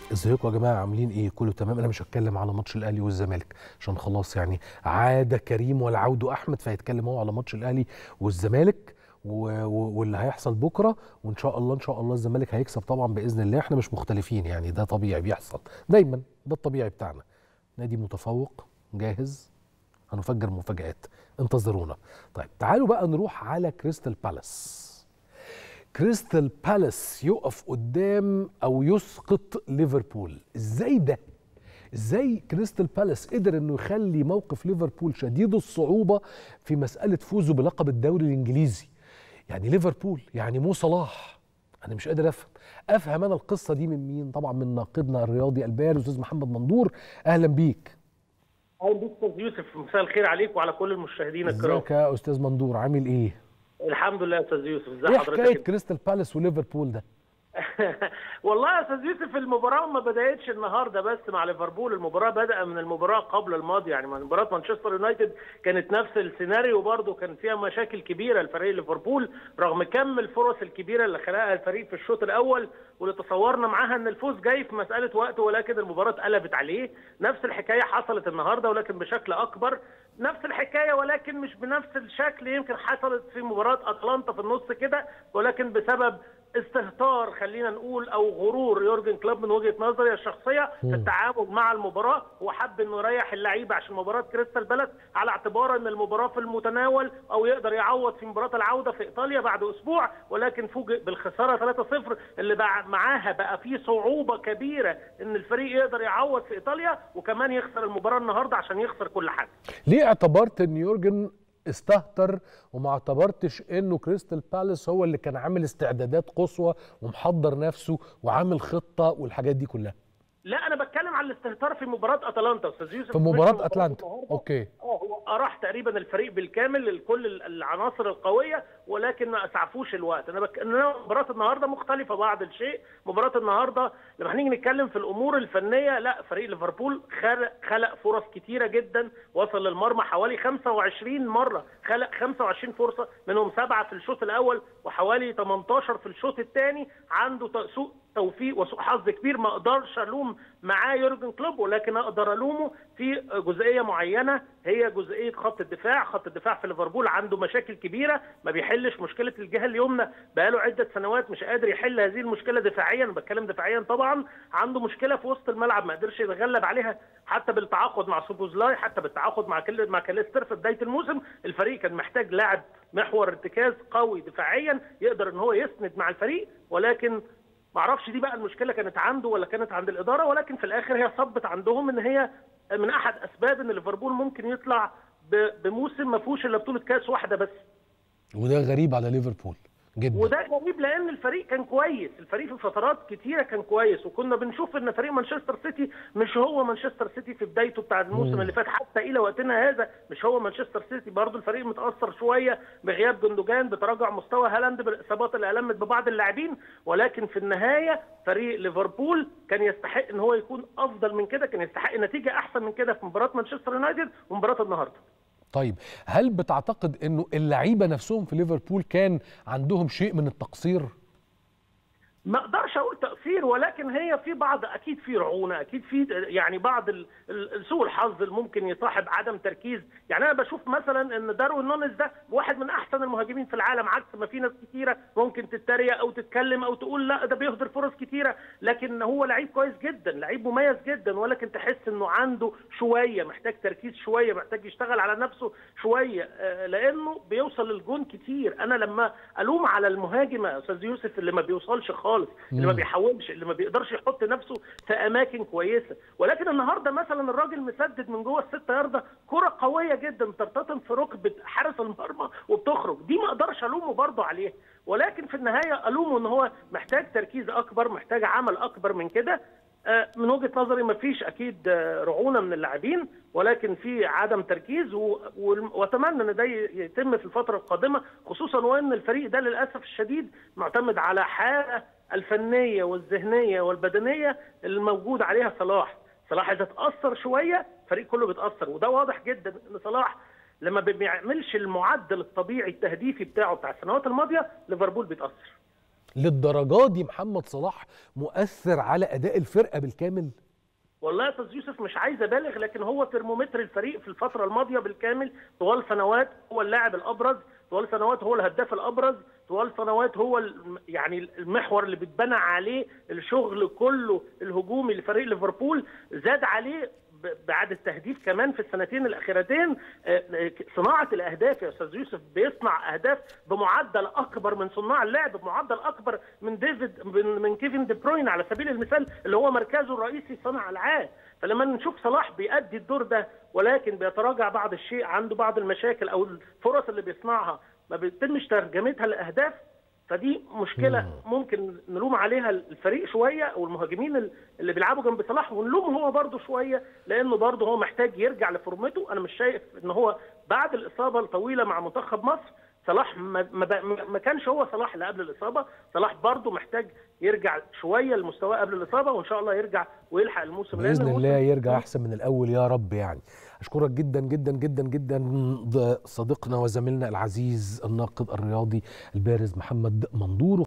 ازيكم يا جماعه عاملين ايه كله تمام انا مش هتكلم على ماتش الاهلي والزمالك عشان خلاص يعني عاد كريم والعود احمد فهيتكلم هو على ماتش الاهلي والزمالك و- و- واللي هيحصل بكره وان شاء الله ان شاء الله الزمالك هيكسب طبعا باذن الله احنا مش مختلفين يعني ده طبيعي بيحصل دايما ده الطبيعي بتاعنا نادي متفوق جاهز هنفجر مفاجآت انتظرونا طيب تعالوا بقى نروح على كريستال بالاس كريستال بالاس يقف قدام او يسقط ليفربول ازاي ده ازاي كريستال بالاس قدر انه يخلي موقف ليفربول شديد الصعوبه في مساله فوزه بلقب الدوري الانجليزي يعني ليفربول يعني مو صلاح انا مش قادر افهم افهم انا القصه دي من مين طبعا من ناقدنا الرياضي البارز استاذ محمد مندور اهلا بيك اهلا بيك استاذ يوسف مساء الخير عليك وعلى كل المشاهدين الكرام ازيك يا استاذ مندور عامل ايه الحمد لله يا استاذ يوسف ازي ايه حضرتك حكايه كريستال بالاس وليفربول ده والله يا استاذ يوسف المباراه ما بداتش النهارده بس مع ليفربول المباراه بدأ من المباراه قبل الماضي يعني مباراه مانشستر يونايتد كانت نفس السيناريو برضه كان فيها مشاكل كبيره لفريق ليفربول رغم كم الفرص الكبيره اللي خلقها الفريق في الشوط الاول واللي تصورنا معاها ان الفوز جاي في مساله وقت ولكن المباراه اتقلبت عليه نفس الحكايه حصلت النهارده ولكن بشكل اكبر نفس الحكايه ولكن مش بنفس الشكل يمكن حصلت في مباراه اتلانتا في النص كده ولكن بسبب استهتار خلينا نقول او غرور يورجن كلوب من وجهه نظري الشخصيه في التعامل مع المباراه هو حب انه يريح اللعيبه عشان مباراه كريستال بالاس على اعتبار ان المباراه في المتناول او يقدر يعوض في مباراه العوده في ايطاليا بعد اسبوع ولكن فوجئ بالخساره 3-0 اللي بقى معاها بقى فيه صعوبه كبيره ان الفريق يقدر يعوض في ايطاليا وكمان يخسر المباراه النهارده عشان يخسر كل حاجه ليه اعتبرت ان يورجن استهتر وما اعتبرتش انه كريستال بالاس هو اللي كان عامل استعدادات قصوى ومحضر نفسه وعامل خطه والحاجات دي كلها لا انا بتكلم على الاستهتار في مباراه اتلانتا استاذ يوسف في مش مباراه اتلانتا النهاردة. اوكي اه هو اراح تقريبا الفريق بالكامل لكل العناصر القويه ولكن ما اسعفوش الوقت انا بك... إنما مباراه النهارده مختلفه بعض الشيء مباراه النهارده لما هنيجي نتكلم في الامور الفنيه لا فريق ليفربول خلق خلق فرص كتيره جدا وصل للمرمى حوالي 25 مره خلق 25 فرصه منهم سبعه في الشوط الاول وحوالي 18 في الشوط الثاني عنده ت- سوء توفيق وسوء حظ كبير ما اقدرش الوم معاه يورجن كلوب ولكن اقدر الومه في جزئيه معينه هي جزئيه خط الدفاع، خط الدفاع في ليفربول عنده مشاكل كبيره ما بيحلش مشكله الجهه اليمنى بقاله عده سنوات مش قادر يحل هذه المشكله دفاعيا بتكلم دفاعيا طبعا عنده مشكله في وسط الملعب ما قدرش يتغلب عليها حتى بالتعاقد مع سوبوزلاي حتى بالتعاقد مع كل مع كاليستر في بدايه الموسم الفريق كان محتاج لاعب محور ارتكاز قوي دفاعيا يقدر ان هو يسند مع الفريق ولكن ما اعرفش دي بقى المشكله كانت عنده ولا كانت عند الاداره ولكن في الاخر هي صبت عندهم ان هي من احد اسباب ان ليفربول ممكن يطلع ب- بموسم ما فيهوش الا بطوله كاس واحده بس وده غريب على ليفربول جدا وده غريب لان الفريق كان كويس الفريق في فترات كتيره كان كويس وكنا بنشوف ان فريق مانشستر سيتي مش هو مانشستر سيتي في بدايته بتاع الموسم مم. اللي فات حتى الى وقتنا هذا مش هو مانشستر سيتي برضه الفريق متاثر شويه بغياب جندوجان بتراجع مستوى هالاند بالاصابات اللي المت ببعض اللاعبين ولكن في النهايه فريق ليفربول كان يستحق ان هو يكون افضل من كده كان يستحق نتيجه احسن من كده في مباراه مانشستر يونايتد ومباراه النهارده طيب هل بتعتقد انه اللعيبه نفسهم في ليفربول كان عندهم شيء من التقصير ما اقدرش اقول تاثير ولكن هي في بعض اكيد في رعونه اكيد في يعني بعض ال- ال- سوء الحظ اللي ممكن يصاحب عدم تركيز يعني انا بشوف مثلا ان داروين نونيز ده واحد من احسن المهاجمين في العالم عكس ما في ناس كتيره ممكن تتريق او تتكلم او تقول لا ده بيهدر فرص كتيره لكن هو لعيب كويس جدا لعيب مميز جدا ولكن تحس انه عنده شويه محتاج تركيز شويه محتاج يشتغل على نفسه شويه آه، لانه بيوصل للجون كتير انا لما الوم على المهاجم يا استاذ يوسف اللي ما بيوصلش خالص اللي ما مم. بيحاولش اللي ما بيقدرش يحط نفسه في اماكن كويسه ولكن النهارده مثلا الراجل مسدد من جوه الست يارده كره قويه جدا بترتطم في ركبه حارس المرمى وبتخرج دي ما اقدرش الومه برضه عليها ولكن في النهايه الومه ان هو محتاج تركيز اكبر محتاج عمل اكبر من كده آه، من وجهه نظري ما فيش اكيد آه، رعونه من اللاعبين ولكن في عدم تركيز و- و- واتمنى ان ده ي- يتم في الفتره القادمه خصوصا وان الفريق ده للاسف الشديد معتمد على حاله الفنيه والذهنيه والبدنيه الموجود عليها صلاح صلاح اذا اتاثر شويه الفريق كله بيتاثر وده واضح جدا ان صلاح لما بيعملش المعدل الطبيعي التهديفي بتاعه بتاع السنوات الماضيه ليفربول بيتاثر للدرجه دي محمد صلاح مؤثر على اداء الفرقه بالكامل والله يا استاذ يوسف مش عايز ابالغ لكن هو ترمومتر الفريق في الفتره الماضيه بالكامل طوال سنوات هو اللاعب الابرز طوال سنوات هو الهداف الابرز طوال سنوات هو يعني المحور اللي بيتبنى عليه الشغل كله الهجومي لفريق ليفربول زاد عليه بعد التهديف كمان في السنتين الاخيرتين صناعه الاهداف يا استاذ يوسف بيصنع اهداف بمعدل اكبر من صناع اللعب بمعدل اكبر من ديفيد من كيفن دي بروين على سبيل المثال اللي هو مركزه الرئيسي صانع العاب فلما نشوف صلاح بيأدي الدور ده ولكن بيتراجع بعض الشيء عنده بعض المشاكل او الفرص اللي بيصنعها ما بيتمش ترجمتها لاهداف فدي مشكله ممكن نلوم عليها الفريق شويه او المهاجمين اللي بيلعبوا جنب صلاح ونلوم هو برده شويه لانه برده هو محتاج يرجع لفورمته انا مش شايف ان هو بعد الاصابه الطويله مع منتخب مصر صلاح ما, ما, ما كانش هو صلاح اللي قبل الاصابه صلاح برده محتاج يرجع شويه لمستواه قبل الاصابه وان شاء الله يرجع ويلحق الموسم باذن الله يرجع احسن من الاول يا رب يعني اشكرك جدا جدا جدا جدا صديقنا وزميلنا العزيز الناقد الرياضي البارز محمد مندور